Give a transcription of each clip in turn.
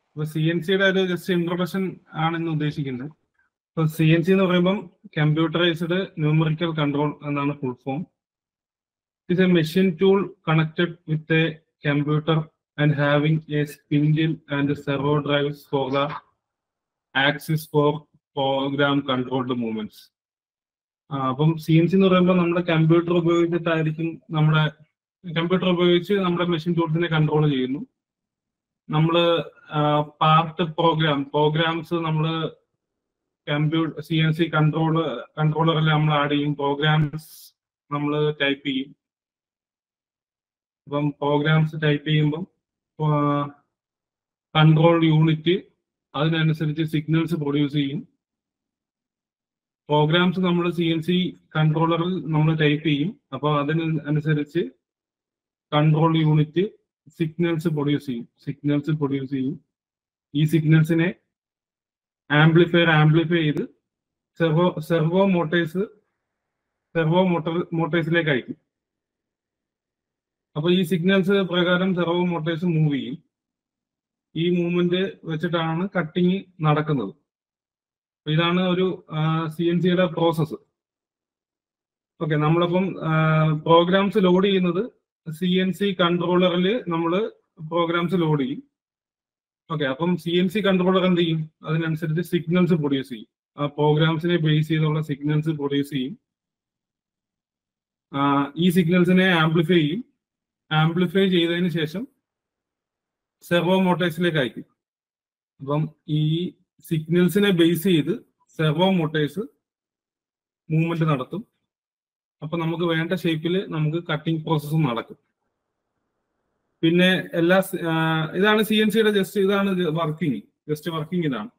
അപ്പൊ C N സിയുടെ ഒരു ജസ്റ്റ് ഇൻട്രൊഡക്ഷൻ ആണ് ഇന്ന് ഉദ്ദേശിക്കുന്നത് ഇപ്പൊ സി എൻ സി എന്ന് പറയുമ്പം കമ്പ്യൂട്ടറൈസ്ഡ് ന്യൂമറിക്കൽ കൺട്രോൾ എന്നാണ് full form it a machine tool connected with a computer and having a spindle and servo drives for the axis for program controlled movements അപ്പം C N C എന്ന് പറയുമ്പോൾ നമ്മുടെ computer ഉപയോഗിച്ചിട്ടായിരിക്കും നമ്മുടെ computer ഉപയോഗിച്ച് നമ്മുടെ machine ടൂൾസിനെ control ചെയ്യുന്നു നമ്മൾ part program programs നമ്മൾ computer C N C control കൺട്രോളറിൽ നമ്മൾ ആഡ് ചെയ്യും പ്രോഗ്രാംസ് നമ്മൾ ടൈപ്പ് ചെയ്യും അപ്പം പ്രോഗ്രാംസ് ടൈപ്പ് ചെയ്യുമ്പം കൺട്രോൾ യൂണിറ്റ് അതിനനുസരിച്ച് സിഗ്നൽസ് പ്രൊഡ്യൂസ് ചെയ്യും പ്രോഗ്രാംസ് നമ്മൾ സി എൻ സി കൺട്രോളറിൽ നമ്മൾ ടൈപ്പ് ചെയ്യും അപ്പോൾ അതിന് അനുസരിച്ച് കൺട്രോൾ യൂണിറ്റ് സിഗ്നൽസ് പ്രൊഡ്യൂസ് ചെയ്യും സിഗ്നൽസ് പ്രൊഡ്യൂസ് ചെയ്യും ഈ സിഗ്നൽസിനെ ആംപ്ലിഫയർ ആംപ്ലിഫൈ ചെയ്ത് servo servo motors servo motor മോട്ടേഴ്സിലേക്ക് അയക്കും അപ്പൊ ഈ സിഗ്നൽസ് പ്രകാരം സെർവോ മോട്ടേഴ്സ് മൂവ് ചെയ്യും ഈ മൂവ്മെന്റ് വെച്ചിട്ടാണ് കട്ടിങ് നടക്കുന്നത് ഇതാണ് ഒരു സി എൻ സിയുടെ പ്രോസസ്സ് ഓക്കെ നമ്മളപ്പം പ്രോഗ്രാംസ് ലോഡ് ചെയ്യുന്നത് സി എൻ സി കൺട്രോളറിൽ നമ്മൾ പ്രോഗ്രാംസ് ലോഡ് ചെയ്യും ഓക്കെ അപ്പം സി എൻ സി കൺട്രോളർ എന്ത് ചെയ്യും അതിനനുസരിച്ച് സിഗ്നൽസ് പ്രൊഡ്യൂസ് ചെയ്യും ആ പ്രോഗ്രാംസിനെ ബേസ് ചെയ്തുള്ള സിഗ്നൽസ് പ്രൊഡ്യൂസ് ചെയ്യും ഈ സിഗ്നൽസിനെ ആംപ്ലിഫൈ ചെയ്യും ആംപ്ലിഫൈ ചെയ്തതിന് ശേഷം സെർവോ മോട്ടേഴ്സിലേക്ക് അയക്കും അപ്പം ഈ സിഗ്നൽസിനെ ബേസ് ചെയ്ത് സെർവോ മോട്ടേഴ്സ് മൂവ്മെന്റ് നടത്തും അപ്പൊ നമുക്ക് വേണ്ട ഷേപ്പിൽ നമുക്ക് കട്ടിംഗ് പ്രോസസ്സും നടക്കും പിന്നെ എല്ലാ ഇതാണ് സി എൻ സിയുടെ ജസ്റ്റ് ഇതാണ് വർക്കിംഗ് ജസ്റ്റ് വർക്കിംഗ് ഇതാണ്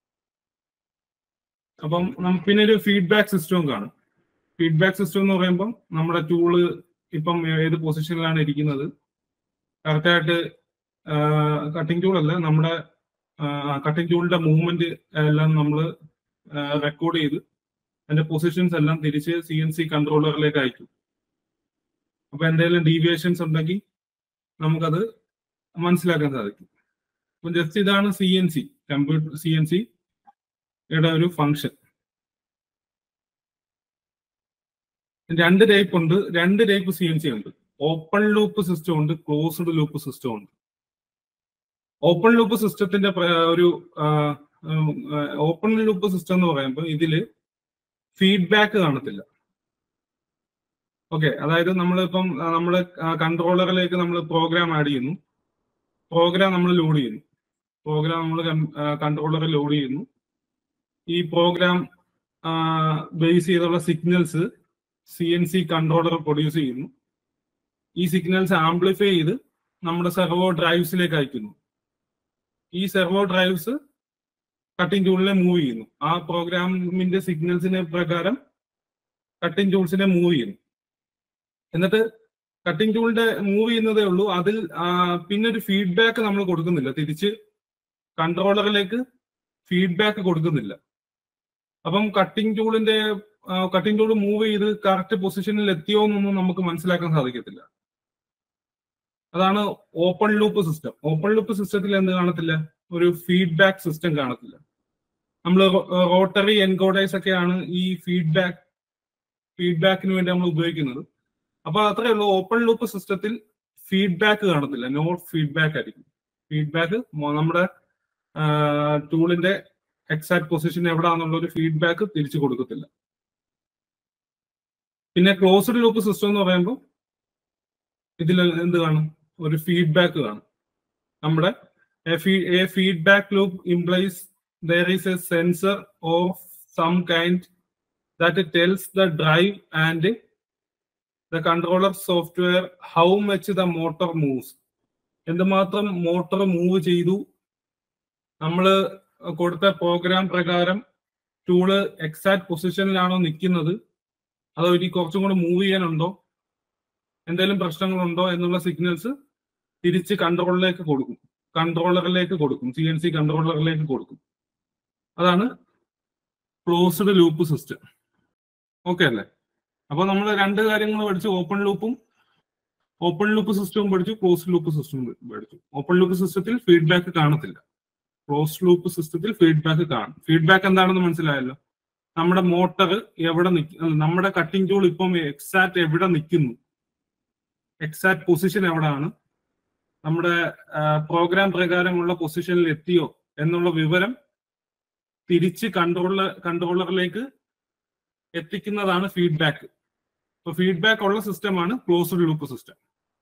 അപ്പം പിന്നെ ഒരു ഫീഡ്ബാക്ക് സിസ്റ്റവും കാണും ഫീഡ്ബാക്ക് സിസ്റ്റം എന്ന് പറയുമ്പം നമ്മുടെ ടൂള് ഇപ്പം ഏത് പൊസിഷനിലാണ് ഇരിക്കുന്നത് കറക്റ്റായിട്ട് കട്ടിംഗ് ടൂൾ അല്ല നമ്മുടെ കട്ടിംഗ് ടൂളിന്റെ മൂവ്മെന്റ് എല്ലാം നമ്മൾ റെക്കോർഡ് ചെയ്ത് അതിന്റെ പൊസിഷൻസ് എല്ലാം തിരിച്ച് സി എൻ സി കൺട്രോളറിലേക്ക് അയക്കും അപ്പൊ എന്തെങ്കിലും ഡീവിയേഷൻസ് ഉണ്ടെങ്കിൽ നമുക്കത് മനസ്സിലാക്കാൻ സാധിക്കും അപ്പൊ ജസ്റ്റ് ഇതാണ് C N C computer C N സിയുടെ ഒരു ഫങ്ഷൻ രണ്ട് ടൈപ്പ് ഉണ്ട് രണ്ട് ടൈപ്പ് സി എൻ സി ഉണ്ട് ഓപ്പൺ ലൂപ്പ് സിസ്റ്റം ഉണ്ട് ക്ലോസ്ഡ് ലൂപ്പ് സിസ്റ്റം ഉണ്ട് ഓപ്പൺ ലൂപ്പ് സിസ്റ്റത്തിന്റെ ഒരു ഓപ്പൺ ലൂപ്പ് സിസ്റ്റം എന്ന് പറയുമ്പോൾ ഇതില് ഫീഡ്ബാക്ക് കാണത്തില്ല ഓക്കെ അതായത് നമ്മളിപ്പം നമ്മൾ കൺട്രോളറിലേക്ക് നമ്മൾ പ്രോഗ്രാം ആഡ് ചെയ്യുന്നു പ്രോഗ്രാം നമ്മൾ ലോഡ് ചെയ്യുന്നു പ്രോഗ്രാം നമ്മൾ കൺട്രോളറിൽ ലോഡ് ചെയ്യുന്നു ഈ പ്രോഗ്രാം ബേസ് ചെയ്തുള്ള signals C N C controller produce ചെയ്യുന്നു ഈ സിഗ്നൽസ് ആംപ്ലിഫൈ ചെയ്ത് നമ്മുടെ സെർവോ ഡ്രൈവ്സിലേക്ക് അയക്കുന്നു ഈ സെർവോ ഡ്രൈവ്സ് കട്ടിംഗ് ടൂളിനെ മൂവ് ചെയ്യുന്നു ആ പ്രോഗ്രാമിന്റെ സിഗ്നൽസിനെ പ്രകാരം കട്ടിംഗ് ടൂൾസിനെ മൂവ് ചെയ്യുന്നു എന്നിട്ട് കട്ടിംഗ് ടൂളിന്റെ മൂവ് ചെയ്യുന്നതേ ഉള്ളൂ അതിൽ പിന്നെ ഒരു ഫീഡ്ബാക്ക് നമ്മൾ കൊടുക്കുന്നില്ല തിരിച്ച് കൺട്രോളറിലേക്ക് ഫീഡ്ബാക്ക് കൊടുക്കുന്നില്ല അപ്പം കട്ടിംഗ് ടൂളിന്റെ കട്ടിംഗ് ടൂൾ മൂവ് ചെയ്ത് കറക്റ്റ് പൊസിഷനിൽ എത്തിയോ എന്നൊന്നും നമുക്ക് മനസ്സിലാക്കാൻ സാധിക്കത്തില്ല അതാണ് open loop system open loop സിസ്റ്റത്തിൽ എന്ത് കാണത്തില്ല ഒരു ഫീഡ്ബാക്ക് സിസ്റ്റം കാണത്തില്ല നമ്മൾ റോട്ടറി എൻകോഡേഴ്സ് ഒക്കെയാണ് ഈ ഫീഡ്ബാക്ക് ഫീഡ്ബാക്കിന് വേണ്ടി നമ്മൾ ഉപയോഗിക്കുന്നത് അപ്പൊ അത്രേ ഉള്ളൂ ഓപ്പൺ ലൂപ്പ് സിസ്റ്റത്തിൽ ഫീഡ്ബാക്ക് കാണത്തില്ല നോ ഫീഡ്ബാക്ക് ആയിരിക്കും ഫീഡ്ബാക്ക് നമ്മുടെ ടൂളിന്റെ എക്സാക്ട് പൊസിഷൻ എവിടാന്നുള്ള ഒരു ഫീഡ്ബാക്ക് തിരിച്ചു കൊടുക്കത്തില്ല പിന്നെ ക്ലോസ്ഡ് ലൂപ്പ് സിസ്റ്റം എന്ന് പറയുമ്പോൾ ഇതിൽ എന്ത് കാണും ഒരു ഫീഡ്ബാക്ക് കാണും നമ്മുടെ a feedback loop implies there is a sensor of some kind that tells the drive and the controller software how much the motor moves എന്തുമാത്രം മോട്ടർ മൂവ് ചെയ്തു നമ്മൾ കൊടുത്ത പ്രോഗ്രാം പ്രകാരം ടൂള് എക്സാക്ട് പൊസിഷനിലാണോ നിൽക്കുന്നത് അതോ ഇനി കുറച്ചും കൂടെ മൂവ് ചെയ്യാനുണ്ടോ എന്തെങ്കിലും പ്രശ്നങ്ങളുണ്ടോ എന്നുള്ള സിഗ്നൽസ് തിരിച്ച് കൺട്രോളറിലേക്ക് കൊടുക്കും കൺട്രോളറിലേക്ക് കൊടുക്കും സി എൻ സി കൺട്രോളറിലേക്ക് കൊടുക്കും അതാണ് ക്ലോസ്ഡ് ലൂപ്പ് സിസ്റ്റം ഓക്കെ അല്ലേ അപ്പൊ നമ്മൾ രണ്ട് കാര്യങ്ങൾ പഠിച്ചു ഓപ്പൺ ലൂപ്പും ഓപ്പൺ ലൂപ്പ് സിസ്റ്റവും പഠിച്ചു ക്ലോസ്ഡ് ലൂപ്പ് സിസ്റ്റവും പഠിച്ചു ഓപ്പൺ ലൂപ്പ് സിസ്റ്റത്തിൽ ഫീഡ്ബാക്ക് കാണത്തില്ല ക്ലോസ് ലൂപ്പ് സിസ്റ്റത്തിൽ ഫീഡ്ബാക്ക് കാണും ഫീഡ്ബാക്ക് എന്താണെന്ന് മനസ്സിലായല്ലോ നമ്മുടെ മോട്ടർ എവിടെ നിൽക്കും നമ്മുടെ കട്ടിംഗ് ടൂൾ ഇപ്പം എക്സാക്ട് എവിടെ നിൽക്കുന്നു എക്സാക്ട് പൊസിഷൻ എവിടെയാണ് നമ്മുടെ പ്രോഗ്രാം പ്രകാരമുള്ള പൊസിഷനിൽ എത്തിയോ എന്നുള്ള വിവരം തിരിച്ച് കൺട്രോളർ കൺട്രോളറിലേക്ക് എത്തിക്കുന്നതാണ് ഫീഡ്ബാക്ക് അപ്പൊ ഫീഡ്ബാക്ക് ഉള്ള സിസ്റ്റമാണ് ക്ലോസ്ഡ് ലൂപ്പ് സിസ്റ്റം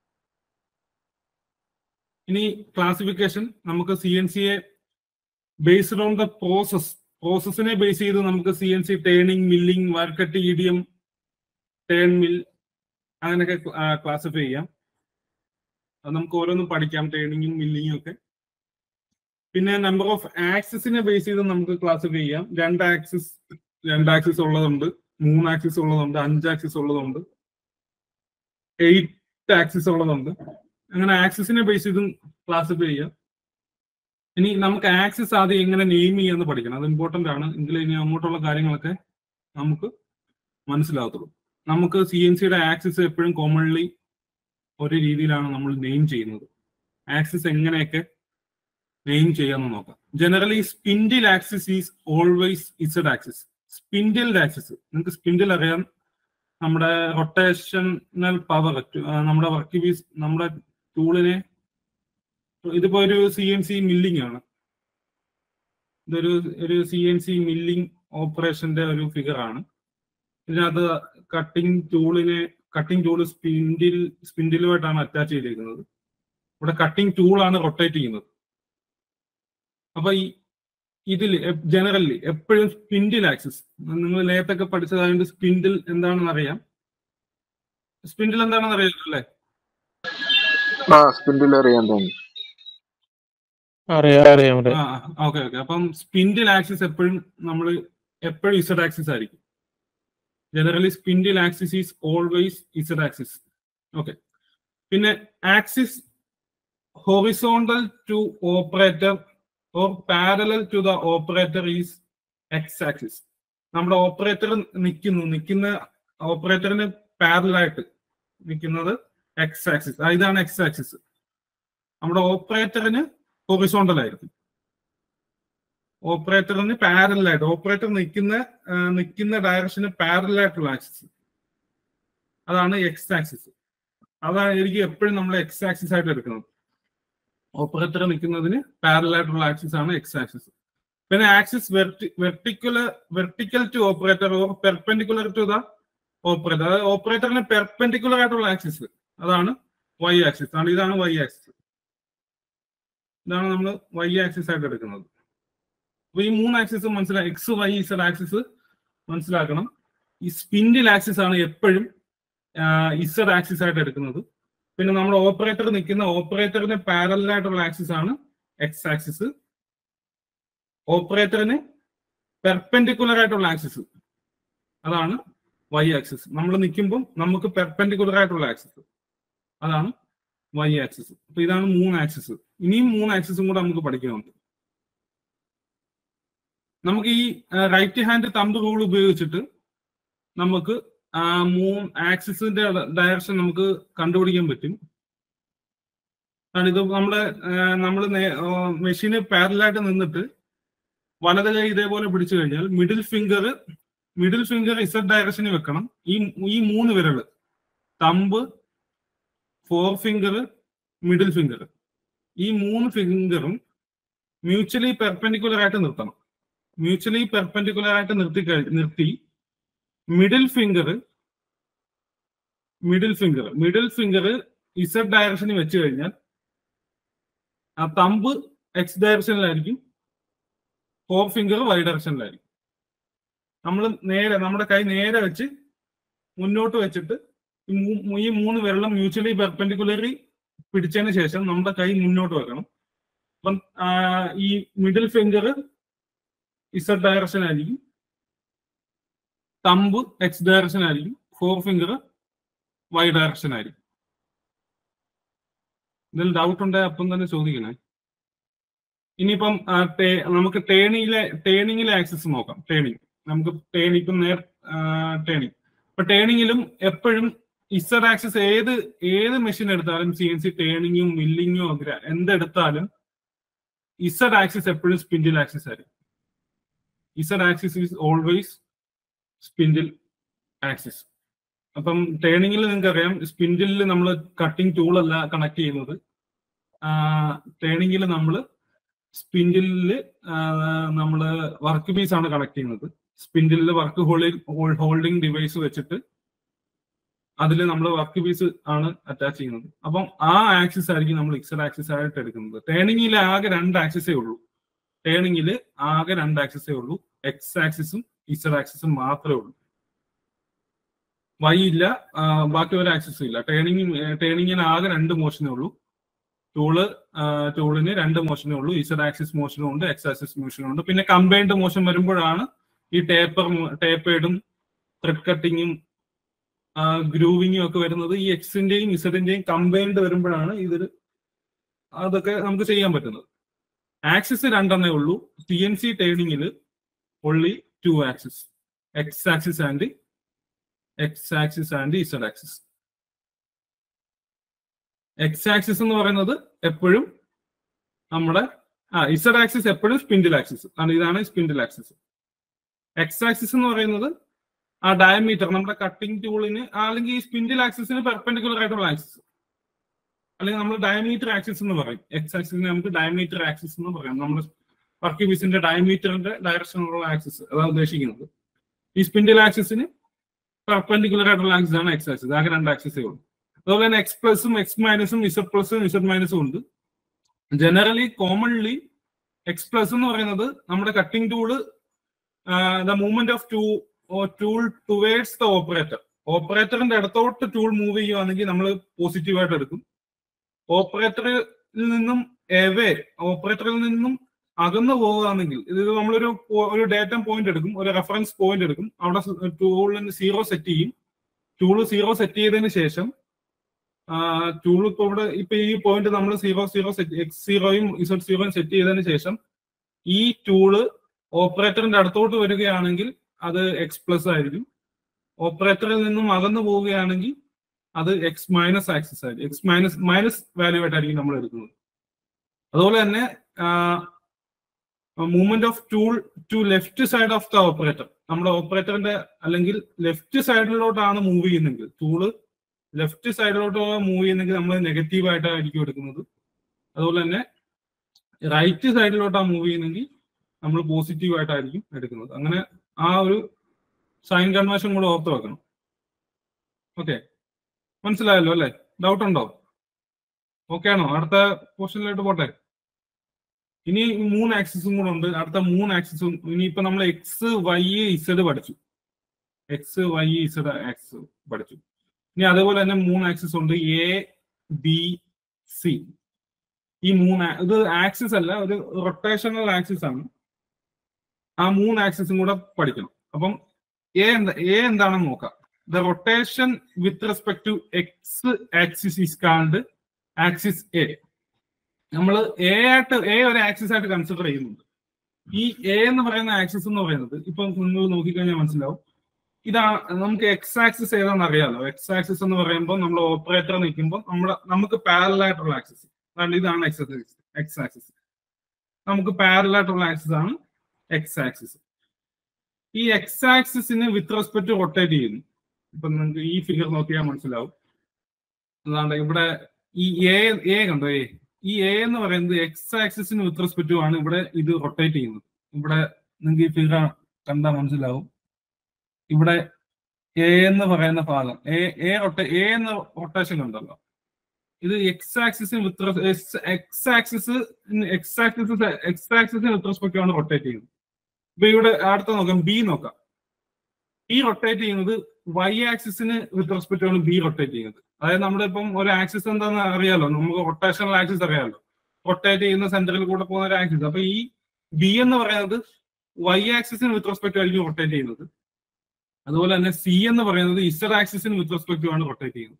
ഇനി ക്ലാസിഫിക്കേഷൻ നമുക്ക് സി എൻ സിയെ ബേസ്ഡ് ഓൺ ദ പ്രോസസ് പ്രോസസ്സിനെ ബേസ് ചെയ്ത് നമുക്ക് C N C turning milling wire cut E D M turn mill അങ്ങനെയൊക്കെ ക്ലാസിഫൈ ചെയ്യാം അത് നമുക്ക് ഓരോന്നും പഠിക്കാം ടേണിങ്ങും മില്ലിങ്ങും ഒക്കെ പിന്നെ നമ്പർ ഓഫ് ആക്സിസിനെ ബേസ് ചെയ്ത് നമുക്ക് ക്ലാസിഫൈ ചെയ്യാം രണ്ട് ആക്സിസ് രണ്ട് ആക്സിസ് ഉള്ളതുണ്ട് മൂന്ന് ആക്സിസ് ഉള്ളതുണ്ട് അഞ്ച് ആക്സിസ് ഉള്ളതുണ്ട് എയ്റ്റ് ആക്സിസ് ഉള്ളതുണ്ട് അങ്ങനെ ആക്സിസിനെ ബേസ് ചെയ്തും ക്ലാസിഫൈ ചെയ്യാം ഇനി നമുക്ക് ആക്സിസ് ആദ്യം എങ്ങനെ നെയിം ചെയ്യാന്ന് പഠിക്കണം അത് ഇമ്പോർട്ടന്റ് ആണ് എങ്കിലും ഇനി അങ്ങോട്ടുള്ള കാര്യങ്ങളൊക്കെ നമുക്ക് മനസ്സിലാകത്തുള്ളൂ നമുക്ക് സി എൻ സിയുടെ ആക്സിസ് എപ്പോഴും കോമൺലി ഒരു രീതിയിലാണ് നമ്മൾ നെയിം ചെയ്യുന്നത് ആക്സിസ് എങ്ങനെയൊക്കെ നെയിം ചെയ്യാന്ന് നോക്കാം generally spindle axis is always Z axis spindle axis നിങ്ങൾക്ക് സ്പിൻഡിൽ അറിയാം നമ്മുടെ റൊട്ടേഷണൽ പവർ നമ്മുടെ വർക്ക് പീസ് നമ്മുടെ ടൂളിനെ ഇതിപ്പോ ഒരു സി എൻ സി മില്ലിംഗ് ആണ് ഇതൊരു ഒരു സി എൻ സി മില്ലിംഗ് ഓപ്പറേഷന്റെ ഒരു ഫിഗർ ആണ് ഇതിനകത്ത് കട്ടിംഗ് ടൂളിനെ കട്ടിംഗ് ടൂൾ സ്പിൻഡിൽ സ്പിൻഡിലുമായിട്ടാണ് അറ്റാച്ച് ചെയ്തിരിക്കുന്നത് ഇവിടെ കട്ടിംഗ് ടൂൾ ആണ് റൊട്ടേറ്റ് ചെയ്യുന്നത് അപ്പൊ ഈ ഇതിൽ ജനറലി എപ്പോഴും സ്പിൻഡിൽ ആക്സിസ് നിങ്ങൾ നേരത്തൊക്കെ പഠിച്ചതായതുകൊണ്ട് സ്പിൻഡിൽ എന്താണെന്ന് അറിയാം സ്പിൻഡിൽ എന്താണെന്ന് അറിയാലോ അല്ലേ ആ സ്പിൻഡിൽ അറിയാൻ തോന്നി അറിയാം അറിയാം അറിയാം ആ ഓക്കെ ഓക്കെ അപ്പം സ്പിൻഡിൽ ആക്സിസ് എപ്പോഴും നമ്മൾ എപ്പോഴും ഇസഡ് ആക്സിസ് ആയിരിക്കും generally spindle axis is always Z axis okay പിന്നെ axis horizontal to operator or parallel to the operator is X axis നമ്മുടെ ഓപ്പറേറ്റർ നിൽക്കുന്നു നിൽക്കുന്ന ഓപ്പറേറ്ററിന് പാരലായിട്ട് നിൽക്കുന്നത് എക്സ് ആക്സിസ് ഇതാണ് എക്സ് ആക്സിസ് നമ്മുടെ ഓപ്പറേറ്ററിന് ഹൊറിസോണ്ടൽ ആയിരിക്കും ഓപ്പറേറ്ററിന് പാരലായിട്ട് ഓപ്പറേറ്റർ നിൽക്കുന്ന നിൽക്കുന്ന ഡയറക്ഷന് പാരലായിട്ടുള്ള ആക്സിസ് അതാണ് എക്സ് ആക്സിസ് അതായിരിക്കും എപ്പോഴും നമ്മൾ എക്സ് ആക്സിസ് ആയിട്ട് എടുക്കുന്നത് ഓപ്പറേറ്റർ നിൽക്കുന്നതിന് പാരലായിട്ടുള്ള ആക്സിസ് ആണ് എക്സ് ആക്സിസ് പിന്നെ axis verticular vertical to operator or perpendicular to the operator അതായത് ഓപ്പറേറ്ററിന് പെർപെൻഡിക്കുലർ ആയിട്ടുള്ള ആക്സിസ് അതാണ് വൈ ആക്സിസ് ആണ് ഇതാണ് വൈ ആക്സിസ് ഇതാണ് നമ്മൾ വൈ ആക്സിസ് ആയിട്ട് എടുക്കുന്നത് അപ്പൊ ഈ മൂന്ന് ആക്സിസ് മനസ്സിലായി എക്സ് വൈ ഇസഡ് ആക്സിസ് മനസ്സിലാക്കണം ഈ സ്പിൻഡിൽ ആക്സിസ് ആണ് എപ്പോഴും ഇസഡ് ആക്സിസ് ആയിട്ട് എടുക്കുന്നത് പിന്നെ നമ്മുടെ ഓപ്പറേറ്റർ നിൽക്കുന്ന ഓപ്പറേറ്ററിന് പാരലായിട്ടുള്ള ആക്സിസ് ആണ് എക്സ് ആക്സിസ് ഓപ്പറേറ്ററിന് പെർപെൻഡിക്കുലർ ആയിട്ടുള്ള ആക്സിസ് അതാണ് വൈ ആക്സിസ് നമ്മൾ നിൽക്കുമ്പോൾ നമുക്ക് പെർപെൻഡിക്കുലർ ആയിട്ടുള്ള ആക്സിസ് അതാണ് വൈ ആക്സിസ് അപ്പൊ ഇതാണ് മൂന്ന് ആക്സിസ് ഇനിയും മൂന്ന് ആക്സിസും കൂടെ നമുക്ക് പഠിക്കുന്നുണ്ട് നമുക്ക് ഈ റൈറ്റ് ഹാൻഡ് തമ്പ് റൂൾ ഉപയോഗിച്ചിട്ട് നമുക്ക് ആ മൂന്ന് ആക്സിസിന്റെ ഡയറക്ഷൻ നമുക്ക് കണ്ടുപിടിക്കാൻ പറ്റും കാരണം ഇത് നമ്മുടെ നമ്മൾ മെഷീന് പാരലായിട്ട് നിന്നിട്ട് വലത് കൈ ഇതേപോലെ പിടിച്ചു കഴിഞ്ഞാൽ middle finger middle finger Z ഡയറക്ഷനിൽ വെക്കണം ഈ ഈ മൂന്ന് വിരല് thumb forefinger middle finger ഈ മൂന്ന് ഫിംഗറും മ്യൂച്വലി പെർപെൻഡിക്കുലർ ആയിട്ട് നിർത്തണം മ്യൂച്വലി പെർപെൻഡിക്കുലർ ആയിട്ട് നിർത്തി കഴി- നിർത്തി middle finger middle finger middle finger Z ഡയറക്ഷനിൽ വെച്ച് കഴിഞ്ഞാൽ ആ തമ്പ് എക്സ് ഡയറക്ഷനിലായിരിക്കും ഫോർ ഫിംഗർ വൈ ഡയറക്ഷനിലായിരിക്കും നമ്മൾ നേരെ നമ്മുടെ കൈ നേരെ വെച്ച് മുന്നോട്ട് വെച്ചിട്ട് ഈ മൂ- ഈ മൂന്ന് വിരളം മ്യൂച്വലി പെർപെൻഡിക്കുലറി പിടിച്ചതിന് ശേഷം നമ്മുടെ കൈ മുന്നോട്ട് വെക്കണം അപ്പം ആ, ഈ മിഡിൽ ഫിംഗർ ഇസഡ് ഡയറക്ഷൻ ആയിരിക്കും തമ്പ് എക്സ് ഡയറക്ഷൻ ആയിരിക്കും ഫോർ ഫിംഗർ വൈ ഡയറക്ഷൻ ആയിരിക്കും ഇതിൽ ഡൗട്ട് ഉണ്ടെങ്കിൽ അപ്പം തന്നെ ചോദിക്കണേ ഇനിയിപ്പം ആ, ടേ- നമുക്ക് ടേണിങ്ങിലെ ടേണിങ്ങിലെ ആക്സസ് നോക്കാം ടേണിങ് നമുക്ക് ടേണിങ് ഇപ്പം നേർ ടേണിങ് ഇപ്പൊ ടേണിങ്ങിലും എപ്പോഴും ഇസഡ് ആക്സസ് ഏത് ഏത് മെഷീൻ എടുത്താലും സി എൻ സി ടേണിങ്ങും മില്ലിങ്ങും എന്തെടുത്താലും ഇസഡ് ആക്സിസ് എപ്പോഴും സ്പിൻഡിൽ ആക്സിസ് ആയിരിക്കും Z axis is always spindle axis അപ്പം ടേണിങ്ങിൽ നിങ്ങൾക്ക് അറിയാം സ്പിൻഡിലിൽ നമ്മൾ കട്ടിംഗ് ടൂൾ അല്ല കണക്ട് ചെയ്യുന്നത് ടേണിങ്ങിൽ നമ്മൾ സ്പിൻഡിലിൽ നമ്മൾ വർക്ക് പീസ് ആണ് കണക്ട് ചെയ്യുന്നത് സ്പിൻഡിലിൽ വർക്ക് ഹോൾഡിംഗ് ഹോൾഡിംഗ് ഡിവൈസ് വെച്ചിട്ട് അതിൽ നമ്മൾ വർക്ക് പീസ് ആണ് അറ്റാച്ച് ചെയ്യുന്നത് അപ്പം ആ ആക്സിസ് ആയിരിക്കും നമ്മൾ ഇക്സഡ് ആക്സിസ് ആയിട്ട് എടുക്കുന്നത് ടേണിങ്ങിൽ ആകെ രണ്ട് ആക്സിസേ ഉള്ളൂ ടേണിങ്ങിൽ ആകെ രണ്ട് ആക്സിസേ ഉള്ളൂ എക്സ് ആക്സിസും ഇസഡ് ആക്സിസും മാത്രമേ ഉള്ളൂ വൈ ഇല്ല ആ, ബാക്കി ഒരു ആക്സിസും ഇല്ല ടേണിങ് ടേണിങ്ങിന് ആകെ രണ്ട് മോഷനേ ഉള്ളൂ ടൂള് ടൂളിന് രണ്ട് മോഷനേ ഉള്ളൂ ഇസഡ് ആക്സിസ് മോഷനും ഉണ്ട് എക്സ് ആക്സിസ് മോഷനും ഉണ്ട് പിന്നെ കമ്പൈൻഡ് മോഷൻ വരുമ്പോഴാണ് ഈ ടേപ്പർ ടേപ്പേഡും ത്രെഡ് കട്ടിങ്ങും ഗ്രൂവിങ്ങും ഒക്കെ വരുന്നത് ഈ എക്സിന്റെയും ഇസഡിന്റെയും കമ്പൈൻഡ് വരുമ്പോഴാണ് ഇതിൽ അതൊക്കെ നമുക്ക് ചെയ്യാൻ പറ്റുന്നത് ആക്സിസ് രണ്ടെണ്ണേ ഉള്ളൂ സി എൻ സി ടേണിങ്ങിൽ only two axis X axis and X axis and Z axis X axis എന്ന് പറയുന്നത് എപ്പോഴും നമ്മുടെ ആ ഇസഡ് ആക്സിസ് എപ്പോഴും സ്പിൻഡിൽ ആക്സിസ് ആണ് ഇതാണ് സ്പിൻഡിൽ ആക്സിസ് എക്സ് ആക്സിസ് എന്ന് പറയുന്നത് ആ ഡയമീറ്റർ നമ്മുടെ കട്ടിംഗ് ടൂളിന് അല്ലെങ്കിൽ ഈ സ്പിൻഡിൽ ആക്സിസിന് പെർപെൻഡിക്കുലർ ആയിട്ടുള്ള ആക്സിസ് അല്ലെങ്കിൽ നമ്മൾ ഡയമീറ്റർ ആക്സിസ് എന്ന് പറയും എക്സ് ആക്സിസിന് നമുക്ക് ഡയമീറ്റർ ആക്സിസ് എന്ന് പറയാം നമ്മുടെ വർക്ക് പീസിന്റെ ഡയമീറ്ററിന്റെ ഡയറക്ഷനുള്ള ആക്സിസ് അതാണ് ഉദ്ദേശിക്കുന്നത് ഈ സ്പിൻഡിൽ ആക്സിസിന് പെർപെൻഡിക്കുലർ ആയിട്ടുള്ള ആക്സിസ് ആണ് എക്സ് ആക്സിസ് ആകെ രണ്ട് ആക്സിസേ ഉള്ളൂ അതുപോലെ തന്നെ എക്സ് പ്ലസും എക്സ് മൈനസും ഇസഡ് പ്ലസും ഇസഡ് മൈനസും ഉണ്ട് ജനറലി കോമൺലി എക്സ് പ്ലസ് എന്ന് പറയുന്നത് നമ്മുടെ cutting tool the movement of to tool towards the operator ഓപ്പറേറ്ററിന്റെ അടുത്തോട്ട് ടൂൾ മൂവ് ചെയ്യുവാണെങ്കിൽ നമ്മൾ പോസിറ്റീവായിട്ട് എടുക്കും ഓപ്പറേറ്ററിൽ നിന്നും എവേ ഓപ്പറേറ്ററിൽ നിന്നും അകന്നു പോവുകയാണെങ്കിൽ ഇത് നമ്മളൊരു പോ- ഒരു ഡേറ്റ പോയിന്റ് എടുക്കും ഒരു റെഫറൻസ് പോയിന്റ് എടുക്കും അവിടെ ടൂളിന് സീറോ സെറ്റ് ചെയ്യും ടൂള് സീറോ സെറ്റ് ചെയ്തതിന് ശേഷം ടൂൾ ഇപ്പൊ ഇവിടെ ഇപ്പൊ ഈ പോയിന്റ് നമ്മൾ സീറോ സീറോ സെറ്റ് എക്സ് സീറോയും ഇസഡ് സീറോയും സെറ്റ് ചെയ്തതിന് ശേഷം ഈ ടൂള് ഓപ്പറേറ്ററിന്റെ അടുത്തോട്ട് വരികയാണെങ്കിൽ അത് എക്സ് പ്ലസ് ആയിരിക്കും ഓപ്പറേറ്ററിൽ നിന്നും അകന്നു പോവുകയാണെങ്കിൽ അത് എക്സ് മൈനസ് ആക്സിസ് ആയിരിക്കും എക്സ് മൈനസ് മൈനസ് വാല്യൂ ആയിട്ടായിരിക്കും നമ്മൾ എടുക്കുന്നത് അതുപോലെ തന്നെ movement of tool to left side of the operator നമ്മുടെ ഓപ്പറേറ്ററിന്റെ അല്ലെങ്കിൽ ലെഫ്റ്റ് സൈഡിലോട്ടാണ് മൂവ് ചെയ്യുന്നെങ്കിൽ ടൂള് ലെഫ്റ്റ് സൈഡിലോട്ട് മൂവ് ചെയ്യുന്നെങ്കിൽ നമ്മൾ നെഗറ്റീവ് ആയിട്ടായിരിക്കും എടുക്കുന്നത് അതുപോലെ തന്നെ റൈറ്റ് സൈഡിലോട്ടാണ് മൂവ് ചെയ്യുന്നെങ്കിൽ നമ്മൾ പോസിറ്റീവ് ആയിട്ടായിരിക്കും എടുക്കുന്നത് അങ്ങനെ ആ ഒരു സൈൻ കൺവേർഷൻ കൂടെ ഓർത്ത് വെക്കണം ഓക്കെ മനസ്സിലായല്ലോ അല്ലേ ഡൗട്ട് ഉണ്ടോ ഓക്കെ ആണോ അടുത്ത പോർഷനിലോട്ട് പോട്ടെ ഇനി ഈ മൂന്ന് ആക്സിസും കൂടെ ഉണ്ട് അടുത്ത മൂന്ന് ആക്സിസും ഇനിയിപ്പോ നമ്മൾ എക്സ് വൈ ഇസഡ് പഠിച്ചു എക്സ് വൈ ഇസഡ് ആക്സിസ് പഠിച്ചു ഇനി അതേപോലെ തന്നെ മൂന്ന് ആക്സിസ് ഉണ്ട് എ ബി സി ഈ മൂന്ന് ആ- ഇത് ആക്സിസ് അല്ല ഒരു റൊട്ടേഷണൽ ആക്സിസ് ആണ് ആ മൂന്ന് ആക്സിസും കൂടെ പഠിക്കണം അപ്പം എ എന്താ എ എന്താണെന്ന് നോക്കാം the rotation with respect to x axis is called axis A നമ്മൾ എ ആയിട്ട് എ ഒരു ആക്സിസ് ആയിട്ട് കൺസിഡർ ചെയ്യുന്നുണ്ട് ഈ എ എന്ന് പറയുന്ന ആക്സിസ് എന്ന് പറയുന്നത് ഇപ്പൊ നിങ്ങൾ നോക്കിക്കഴിഞ്ഞാൽ മനസ്സിലാവും ഇതാ നമുക്ക് എക്സ് ആക്സിസ് ഏതാണെന്ന് അറിയാലോ എക്സ് ആക്സിസ് എന്ന് പറയുമ്പോൾ നമ്മൾ ഓപ്പറേറ്റർ നിൽക്കുമ്പോൾ നമ്മുടെ നമുക്ക് പാരൽ ആയിട്ടുള്ള ആക്സിസ് അതായത് ഇതാണ് എക്സ് എക്സ് ആക്സിസ് നമുക്ക് പാരൽ ആയിട്ടുള്ള ആക്സിസ് ആണ് എക്സ് ആക്സിസ് ഈ എക്സ് ആക്സിസിന് വിത്ത് റെസ്പെക്ട് റൊട്ടേറ്റ് ചെയ്യുന്നു ഇപ്പൊ നിങ്ങൾക്ക് ഈ ഫിഗർ നോക്കിയാൽ മനസ്സിലാവും അതാണ്ട് ഇവിടെ ഈ എ എ കണ്ടോ എ ഈ എ എന്ന് പറയുന്നത് എക്സ് ആക്സിസിന് വിത്ത് റെസ്പെക്ട് ആണ് ഇവിടെ ഇത് റൊട്ടേറ്റ് ചെയ്യുന്നത് ഇവിടെ നിങ്ങൾക്ക് ഈ ഫിഗർ കണ്ടാൽ മനസ്സിലാവും ഇവിടെ എ എന്ന് പറയുന്ന ഭാഗം എ എ റൊട്ടേ എ എന്ന റൊട്ടേഷൻ ഉണ്ടല്ലോ ഇത് എക്സ് ആക്സിസിന് with x axis X axis x ആക്സിസിന് വിത്ത് റെസ്പെക്ട് ആണ് റൊട്ടേറ്റ് ചെയ്യുന്നത് ഇപ്പൊ ഇവിടെ അടുത്ത നോക്കാം ബി നോക്കാം ബി റൊട്ടേറ്റ് ചെയ്യുന്നത് വൈ ആക്സിസിന് വിത്ത് റെസ്പെക്ട് ആണ് ബി റൊട്ടേറ്റ് ചെയ്യുന്നത് അതായത് നമ്മുടെ ഇപ്പം ഒരു ആക്സിസ് എന്താണെന്ന് അറിയാലോ നമുക്ക് റൊട്ടേഷണൽ ആക്സിസ് അറിയാലോ റൊട്ടേറ്റ് ചെയ്യുന്ന സെന്ററിൽ കൂടെ പോകുന്ന ഒരു ആക്സിസ് അപ്പൊ ഈ ബി എന്ന് പറയുന്നത് വൈ ആക്സിസിന് വിത്ത് റെസ്പെക്ട് ആയിരിക്കും റൊട്ടേറ്റ് ചെയ്യുന്നത് അതുപോലെ തന്നെ സി എന്ന് പറയുന്നത് ഇസഡ് ആക്സിസിന് വിത്ത് റെസ്പെക്ട് ആണ് റൊട്ടേറ്റ് ചെയ്യുന്നത്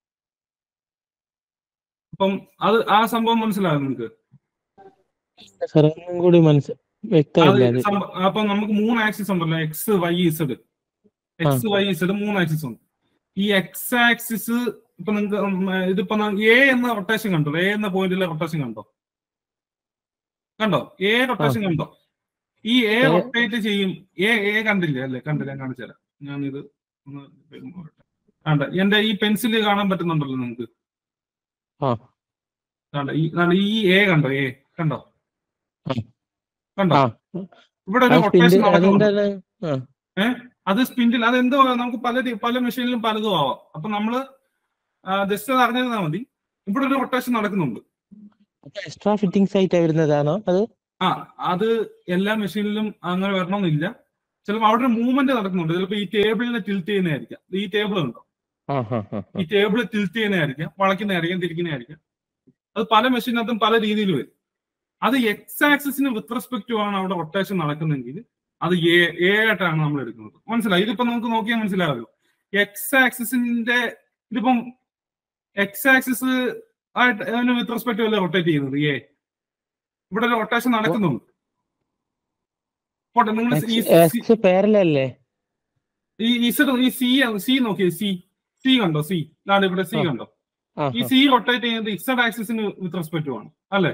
അപ്പം അത് ആ സംഭവം മനസ്സിലാകും നിങ്ങൾക്ക് സാർ ഒന്നും കൂടി മനസ്സിൽ അത് വ്യക്തമല്ല അത് സംഭ- അപ്പൊ നമുക്ക് മൂന്ന് ആക്സിസ് ഉണ്ടല്ലോ x y z x y z മൂന്ന് ആക്സിസ് ഉണ്ട് ഈ എക്സ് ആക്സിസ് ഇപ്പൊ നിങ്ങൾക്ക് ഇതിപ്പോ എ എന്ന റൊട്ടേഷൻ കണ്ടോ എ എന്ന പോയിന്റിലെ റൊട്ടേഷൻ കണ്ടോ കണ്ടോ എ റൊട്ടേഷൻ കണ്ടോ ഈ എ A- റൊട്ടേറ്റ് ചെയ്യും എ എ കണ്ടില്ല അല്ലേ കണ്ടില്ല ഞാൻ കാണിച്ചു തരാം ഞാനിത് ഒന്ന് കണ്ട എന്റെ ഈ പെൻസിൽ കാണാൻ പറ്റുന്നുണ്ടല്ലോ നിങ്ങൾക്ക് ആ. കണ്ടോ ഈ കണ്ടോ, ഈ എ കണ്ടോ എ കണ്ടോ ആ. കണ്ടോ ആ. ഇവിടെ ആ ഒരു റൊട്ടേഷൻ സ്പിൻഡിൽ നടക്കുന്നുണ്ട് അതെന്താണ് ആ അത് സ്പിൻഡിൽ അത് എന്തോ നമുക്ക് പല രീ- പല മെഷീനിലും പലതും ആവാം അപ്പൊ നമ്മള് ജസ്റ്റ് അത് അറിഞ്ഞിരുന്നാൽ മതി ഇവിടെ ഒരു റൊട്ടേഷൻ നടക്കുന്നുണ്ട് എക്സ്ട്രാ ഫിറ്റിംഗ്സ് ആയിട്ട് വരുന്നതാണോ അത് ആ അത് എല്ലാ മെഷീനിലും അങ്ങനെ വരണമെന്നില്ല ചിലപ്പോൾ അവിടെ ഒരു മൂവ്മെന്റ് നടക്കുന്നുണ്ട് ചിലപ്പോൾ ഈ ടേബിളിനെ ടിൽറ്റ് ചെയ്യുന്നതായിരിക്കാം ഈ ടേബിൾ ഉണ്ടോ ആ ഹാ ഹാ ഈ ടേബിൾ ടിൽറ്റ് ചെയ്യുന്നതായിരിക്കാം വളയ്ക്കുന്നതായിരിക്കാം തിരിക്കുന്നതായിരിക്കാം അത് പല മെഷീനകത്തും പല രീതിയിൽ വരും അത് എക്സ് ആക്സിസിന് വിത്ത് റെസ്പെക്ട് ആണ് അവിടെ റൊട്ടേഷൻ നടക്കുന്നെങ്കിൽ അത് എ എ ആയിട്ടാണ് നമ്മൾ എടുക്കുന്നത് മനസ്സിലായി ഇതിപ്പോ നമുക്ക് നോക്കിയാൽ മനസ്സിലാവുമല്ലോ എക്സ് ആക്സിസിന്റെ ഇതിപ്പം എക്സ് ആക്സിസ് ആയിട്ട് അതിന് വിത്ത് റെസ്പെക്ട് അല്ലേ റൊട്ടേറ്റ് ചെയ്യുന്നത് എ ഇവിടെ ഒരു റൊട്ടേഷൻ നടക്കുന്നുണ്ട് പോട്ടെ നിങ്ങൾ ഈ സി- എക്സ് പേരലല്ലേ ഈ ഇസഡ് ഈ സി സി നോക്കിയേ സി സി കണ്ടോ സി ഇതാണ് ഇവിടെ സി ആ. കണ്ടോ ആ ഈ സി റൊട്ടേറ്റ് ചെയ്യുന്നത് ഇസഡ് ആക്സിസിന് വിത്ത് റെസ്പെക്ട് ആണ് അല്ലേ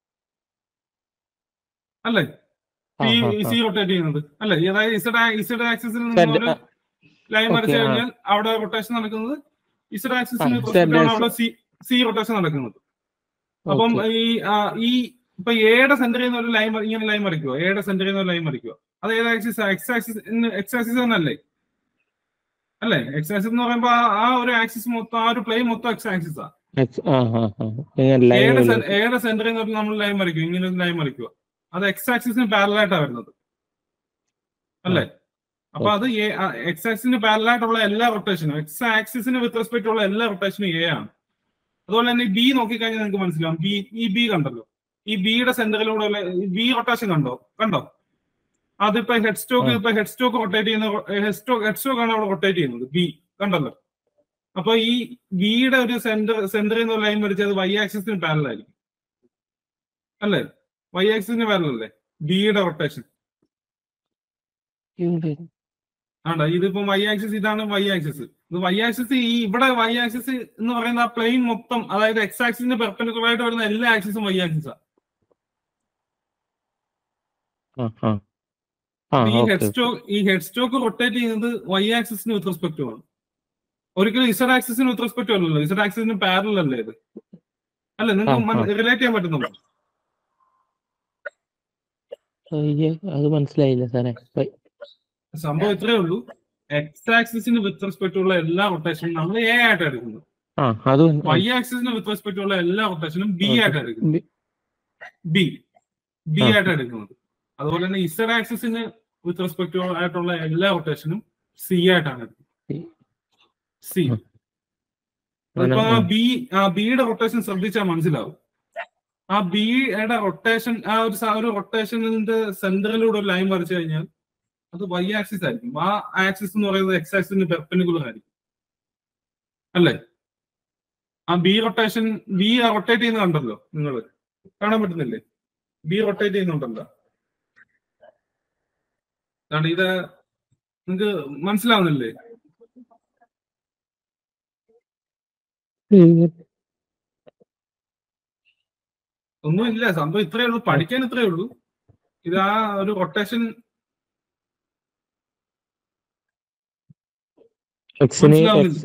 അല്ലേ ആ, ഈ ആ, സി ആ. റൊട്ടേറ്റ് ചെയ്യുന്നത് അല്ലേ അതായത് ഇസഡ് ഇസഡ് ആക്സിസിൽ Z, നിന്ന് ഒരു ആ. ലൈൻ വരച്ചു Okay, ആ. കഴിഞ്ഞാൽ അവിടെ റൊട്ടേഷൻ നടക്കുന്നത് ഇസഡ് ആക്സിസിന് ആ, വിത്ത് റെസ്പെക്ട് ആണ് Z അവിടെ സി സി റൊട്ടേഷൻ നടക്കുന്നത് അപ്പം Okay. ഈ ആ, ഈ ഇപ്പൊ എയുടെ സെന്ററിൽ നിന്ന് ഒരു ലൈൻ ഇങ്ങനെ ലൈൻ വരയ്ക്കുക എയുടെ സെന്ററിൽ നിന്ന് ഒരു ലൈൻ വരയ്ക്കുക അത് ഏത് axis X axis X axis തന്നെയല്ലേ അല്ലേ എക്സ് ആക്സിസ് എന്ന് പറയുമ്പോ ആ- ആ ഒരു ആക്സിസ് മൊത്തം ആ ഒരു പ്ലെയിൻ മൊത്തം എക്സ് ആക്സിസ് ആ X- ആ ആ ആ ഇങ്ങനെ ലൈൻ എയുടെ പോലെ. സെ- എയുടെ സെന്ററിൽ നിന്ന് നമ്മൾ ലൈൻ വരയ്ക്കും ഇങ്ങനെ ഒരു ലൈൻ വരയ്ക്കുക അത് എക്സ് ആക്സിസിന് പാരലായിട്ടാ വരുന്നത് അല്ലേ അപ്പൊ അത് എക്സ് ആക്സിന് പാരലായിട്ടുള്ള എല്ലാ റൊട്ടേഷനും എക്സ് ആക്സിസിന് വിത്ത് റെസ്പെക്ട് ഉള്ള എല്ലാ റൊട്ടേഷനും എ ആണ് അതുപോലെ തന്നെ ബി നോക്കിക്കഴിഞ്ഞാൽ നിങ്ങൾക്ക് മനസ്സിലാവും ബി ഈ ബി കണ്ടല്ലോ ഈ ബിയുടെ സെന്ററിലൂടെ ബി റൊട്ടേഷൻ കണ്ടോ കണ്ടോ അതിപ്പോ ഹെഡ് സ്റ്റോക്ക് ആ. ഇപ്പൊ ഹെഡ് സ്റ്റോക്ക് റൊട്ടേറ്റ് ചെയ്യുന്ന ഹെഡ് സ്റ്റോക്ക് ഹെഡ് സ്റ്റോക്ക് ആണ് അവിടെ റൊട്ടേറ്റ് ചെയ്യുന്നത് ബി കണ്ടല്ലോ അപ്പൊ ഈ ബിയുടെ ഒരു സെന്റർ സെന്ററിൽ നിന്ന് ലൈൻ വരച്ചത് വൈ ആക്സിസിന് പാരലായിരിക്കും അല്ലേ വൈ ആക്സിസിന് പാരലല്ലേ ബിയുടെ റൊട്ടേഷൻ ഇവിടെ. ആണ്ട ഇതിപ്പോ വൈ ആക്സിസ് ഇതാണ് വൈ ആക്സിസ് ഇത് വൈ ആക്സിസ് ഈ ഇവിടെ വൈ ആക്സിസ് എന്ന് പറയുന്ന ആ പ്ലെയിൻ മൊത്തം അതായത് എക്സ് ആക്സിസിന് പെർപെൻഡിക്കുലർ ആയിട്ട് വരുന്ന എല്ലാ ആക്സിസും വൈ ആക്സിസാ ആ ആ ആ ഈ ഓക്കെ ഹെഡ് സ്റ്റോക്ക് ഈ ഹെഡ് സ്റ്റോക്ക് റൊട്ടേറ്റ് ചെയ്യുന്നത് വൈ ആക്സിസിന് വിത്ത് റെസ്പെക്ട് ആണ് ഒരിക്കലും ഇസഡ് ആക്സിസിന് വിത്ത് റെസ്പെക്ട് അല്ലല്ലോ ഇസഡ് ആക്സിസിന് പാരലൽ അല്ലേ ഇത് അല്ലേ ആ, നിങ്ങൾക്ക് റിലേറ്റ് ചെയ്യാൻ പറ്റുന്നുണ്ടോ അയ്യേ, അത് മനസ്സിലായില്ല സാറേ ബൈ. സംഭവം ഇത്രയേ ഉള്ളൂ എക്സ് ആക്സിസിന് വിത്ത് റെസ്പെക്ട് ഉള്ള എല്ലാ റൊട്ടേഷനും നമ്മൾ എ ആയിട്ട് എടുക്കുന്നത് ആ അത് വൈ ആക്സിസിന് വിത്ത് റെസ്പെക്ട് ഉള്ള എല്ലാ റൊട്ടേഷനും ബി Okay. ആയിട്ട് എടുക്കുന്നത് ബി- ബി ബി ആ. ആയിട്ട് എടുക്കുന്നത് അതുപോലെ തന്നെ ഇസഡ് ആക്സിസിന് വിത്ത് റെസ്പെക്ട് ആയിട്ടുള്ള എല്ലാ റൊട്ടേഷനും സി ആയിട്ടാണ് എടുക്കുന്നത് സി ആ. അതിപ്പോ ആ ആ. ബി ആ ബിയുടെ റൊട്ടേഷൻ ശ്രദ്ധിച്ചാൽ മനസ്സിലാവും ആ ബിയുടെ റൊട്ടേഷൻ ആ ഒരു സ- ഒരു റൊട്ടേഷനിന്റെ സെന്ററിലൂടെ ഒരു ലൈൻ വരച്ചു കഴിഞ്ഞാൽ അത് വൈ ആക്സിസ് ആയിരിക്കും ആ ആക്സിസ് എന്ന് പറയുന്നത് എക്സ് ആക്സിന് പെർപെൻഡിക്കുലർ ആയിരിക്കും അല്ലേ ആ ബി റൊട്ടേഷൻ ബി റൊട്ടേറ്റ് ചെയ്യുന്ന കണ്ടല്ലോ നിങ്ങൾ കാണാൻ പറ്റുന്നില്ലേ ബി റൊട്ടേറ്റ് ചെയ്യുന്നുണ്ടല്ലോ കാരണം ഇത് നിങ്ങൾക്ക് മനസ്സിലാവുന്നില്ലേ ഒന്നുമില്ല സംഭവം ഇത്രയേ ഉള്ളൂ പഠിക്കാൻ ഇത്രയേ ഉള്ളൂ ഇത് ആ ഒരു റൊട്ടേഷൻ എക്സിന് മനസ്സിലാവുന്നില്ല.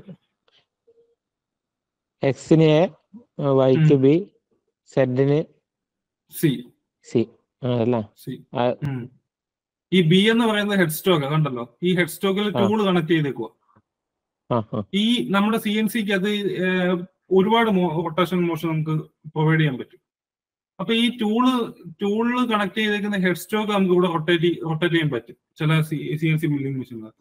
എക്സിന് എ വൈക്ക് ബി സെഡിന് സി സി അതല്ല സി ആ, ഈ ബി എന്ന് പറയുന്ന ഹെഡ് സ്റ്റോക്ക് കണ്ടല്ലോ ഈ ഹെഡ് സ്റ്റോക്കിൽ ആ. ടൂൾ കണക്ട് ചെയ്തേക്കുക ആ ആ ഈ നമ്മുടെ സി എൻ സിക്ക് അത് ഏഹ്, ഒരുപാട് റൊട്ടേഷൻ മോഷൻ നമുക്ക് പ്രൊവൈഡ് ചെയ്യാൻ പറ്റും അപ്പൊ ഈ ടൂള് ടൂളിൽ കണക്ട് ചെയ്തേക്കുന്ന ഹെഡ് സ്റ്റോക്ക് നമുക്ക് ഇവിടെ റൊട്ടേറ്റ് റൊട്ടേറ്റ് ചെയ്യാൻ പറ്റും ചില സി എൻ സി ബിൽഡിംഗ് മെഷീനകത്ത്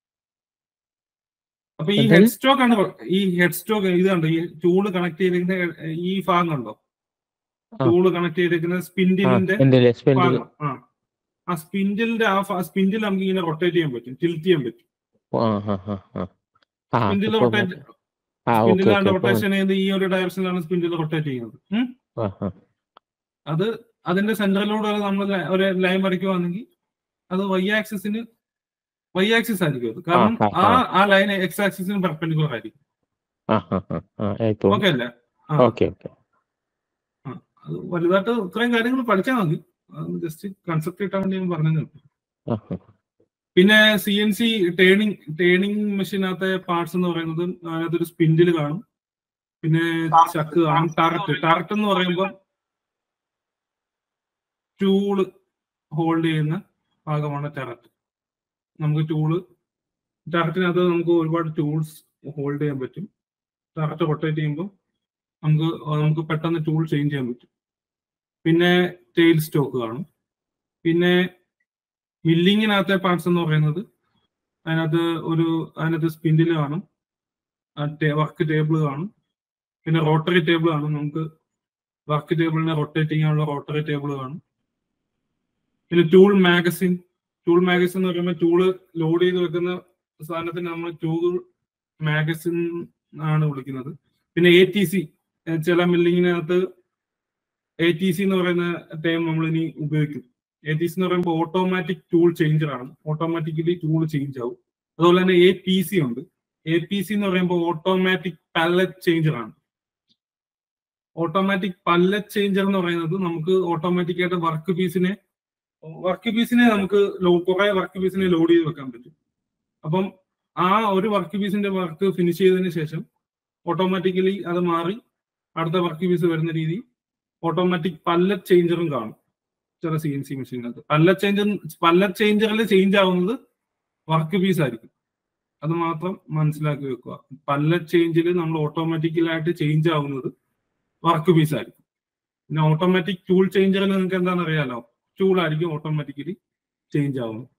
അപ്പൊ ഈ എന്താണ്? ഹെഡ് സ്റ്റോക്ക് ആണ് റൊ- ഈ ഹെഡ് സ്റ്റോക്ക് ഇത് കണ്ടോ ഈ ടൂള് കണക്ട് ചെയ്തിരിക്കുന്ന ഹെ- ഈ ഭാഗം കണ്ടോ ആ. ടൂള് കണക്ട് ചെയ്തിരിക്കുന്ന ആ സ്പിൻഡിലിന്റെ സ്പെൻഡില് സ്പെൻഡില് ഭാഗം ആ ആ സ്പിൻഡിലിന്റെ ആ സ്പിൻഡിൽ നമുക്ക് ഇങ്ങനെ റൊട്ടേറ്റ് ചെയ്യാൻ പറ്റും ടിൽറ്റ് ചെയ്യാൻ പറ്റും ആ ആ ആ ആ ആ സ്പിൻഡിൽ ഇപ്പൊ റൊട്ടേറ്റ് ആ ഓക്കെ സ്പിൻഡിലാണ് ഓക്കെ റൊട്ടേഷൻ ചെയ്ത് ഈ ഒരു ഡയറക്ഷനിലാണ് സ്പിൻഡിൽ റൊട്ടേറ്റ് ചെയ്യുന്നത് ഉം. ആ ആ അത് അതിന്റെ സെന്ററിലൂടെ നമ്മൾ ഒരു ലൈൻ വരയ്ക്കുവാണെങ്കിൽ അത് വൈ ആക്സിസിന് വൈ ആക്സിസ് ആയിരിക്കും അത് കാരണം ആ, ആ ആ. ആ ലൈൻ എക്സ് ആക്സിസിന് പെർപെൻഡിക്കുലർ ആയിരിക്കും ആ ആ ആ ആ ഇപ്പൊ ഓക്കെ അല്ലേ ആ. ഓക്കെ ഓക്കെ അത് വലുതായിട്ട് ഇത്രയും കാര്യങ്ങൾ പഠിച്ചാൽ മതി ജസ്റ്റ് കൺസെപ്റ്റ് കിട്ടാൻ വേണ്ടി ഞാൻ പറഞ്ഞത് ആ ആ. പിന്നെ C N C turning turning മെഷീനകത്തെ പാർട്സ് എന്ന് പറയുന്നത് അതിനകത്തൊരു സ്പിൻഡിൽ കാണും പിന്നെ ചക്ക് കാണും ടററ്റ് ടററ്റ് എന്ന് പറയുമ്പോൾ ടൂള് ഹോൾഡ് ചെയ്യുന്ന ഭാഗമാണ് ടററ്റ് നമുക്ക് ടൂള് ടററ്റിനകത്ത് നമുക്ക് ഒരുപാട് ടൂൾസ് ഹോൾഡ് ചെയ്യാൻ പറ്റും ടററ്റ് റൊട്ടേറ്റ് ചെയ്യുമ്പോൾ നമുക്ക് നമുക്ക് പെട്ടെന്ന് ടൂൾ ചേഞ്ച് ചെയ്യാൻ പറ്റും പിന്നെ ടെയിൽ സ്റ്റോക്ക് കാണും പിന്നെ മില്ലിങ്ങിനകത്തെ പാർട്സ് എന്ന് പറയുന്നത് അതിനകത്ത് ഒരു അതിനകത്ത് സ്പിൻഡിൽ കാണും വർക്ക് ടേബിൾ കാണും പിന്നെ റോട്ടറി ടേബിൾ കാണും നമുക്ക് വർക്ക് ടേബിളിനെ റൊട്ടേറ്റ് ചെയ്യാനുള്ള റോട്ടറി ടേബിൾ കാണും പിന്നെ ടൂൾ മാഗസിൻ ടൂൾ മാഗസിൻ എന്ന് പറയുമ്പോൾ ടൂള് ലോഡ് ചെയ്ത് വെക്കുന്ന സാധനത്തിന് നമ്മൾ ടൂൾ മാഗസിൻ ആണ് വിളിക്കുന്നത് പിന്നെ എ ടി സി ചില മില്ലിങ്ങിനകത്ത് എ ടി സി എന്ന് പറയുന്ന ടൈം നമ്മൾ ഇനി ഉപയോഗിക്കും എ ടി സി എന്ന് പറയുമ്പോൾ ഓട്ടോമാറ്റിക് ടൂൾ ചേഞ്ചർ ആണ് ഓട്ടോമാറ്റിക്കലി ടൂൾ ചേഞ്ച് ആവും അതുപോലെ തന്നെ എ പി സി ഉണ്ട് എ പി സി എന്ന് പറയുമ്പോൾ ഓട്ടോമാറ്റിക് പല്ലറ്റ് ചേഞ്ചർ ആണ് ഓട്ടോമാറ്റിക് പല്ലറ്റ് ചേഞ്ചർ എന്ന് പറയുന്നത് നമുക്ക് ഓട്ടോമാറ്റിക് ആയിട്ട് വർക്ക് പീസിനെ വർക്ക് പീസിനെ നമുക്ക് കുറെ വർക്ക് പീസിനെ ലോഡ് ചെയ്ത് വെക്കാൻ പറ്റും അപ്പം ആ ഒരു വർക്ക് പീസിന്റെ വർക്ക് ഫിനിഷ് ചെയ്തതിന് ശേഷം ഓട്ടോമാറ്റിക്കലി അത് മാറി അടുത്ത വർക്ക് പീസ് വരുന്ന രീതി ഓട്ടോമാറ്റിക് പല്ലറ്റ് ചേഞ്ചറും കാണും ചില സി എൻ സി മെഷീനകത്ത് പല്ലറ്റ് ചേഞ്ചർ പല്ലറ്റ് ചേഞ്ചറിൽ ചേഞ്ച് ആവുന്നത് വർക്ക് പീസ് ആയിരിക്കും അത് മാത്രം മനസ്സിലാക്കി വെക്കുക പല്ലറ്റ് ചേഞ്ചിൽ നമ്മൾ ഓട്ടോമാറ്റിക്കലായിട്ട് ചേഞ്ച് ആവുന്നത് വർക്ക് പീസ് ആയിരിക്കും പിന്നെ ഓട്ടോമാറ്റിക് ടൂൾ ചേഞ്ചറിൽ നിങ്ങൾക്ക് എന്താണെന്ന് അറിയാലോ ടൂൾ ആയിരിക്കും ഓട്ടോമാറ്റിക്കലി ചേഞ്ച് ആവുന്നത്